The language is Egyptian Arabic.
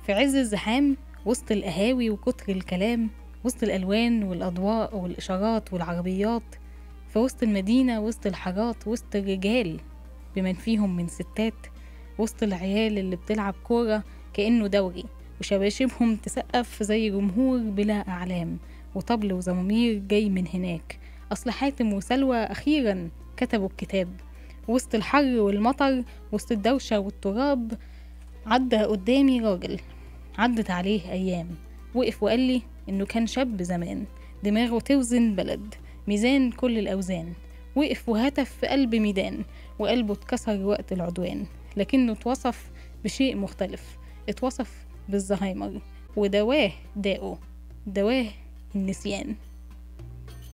في عز الزحام وسط القهاوي وكتر الكلام وسط الألوان والأضواء والإشارات والعربيات في وسط المدينة وسط الحارات وسط الرجال بمن فيهم من ستات وسط العيال اللي بتلعب كورة كأنه دوري وشباشبهم تسقف زي جمهور بلا أعلام وطبل وزمامير جاي من هناك أصل حاتم وسلوى أخيرا كتبوا الكتاب وسط الحر والمطر وسط الدوشة والتراب عدى قدامي راجل عدت عليه أيام وقف وقال لي إنه كان شاب زمان دماغه توزن بلد ميزان كل الأوزان وقف وهتف في قلب ميدان وقلبه اتكسر وقت العدوان لكنه اتوصف بشيء مختلف اتوصف بالزهايمر ودواه داؤه دواه النسيان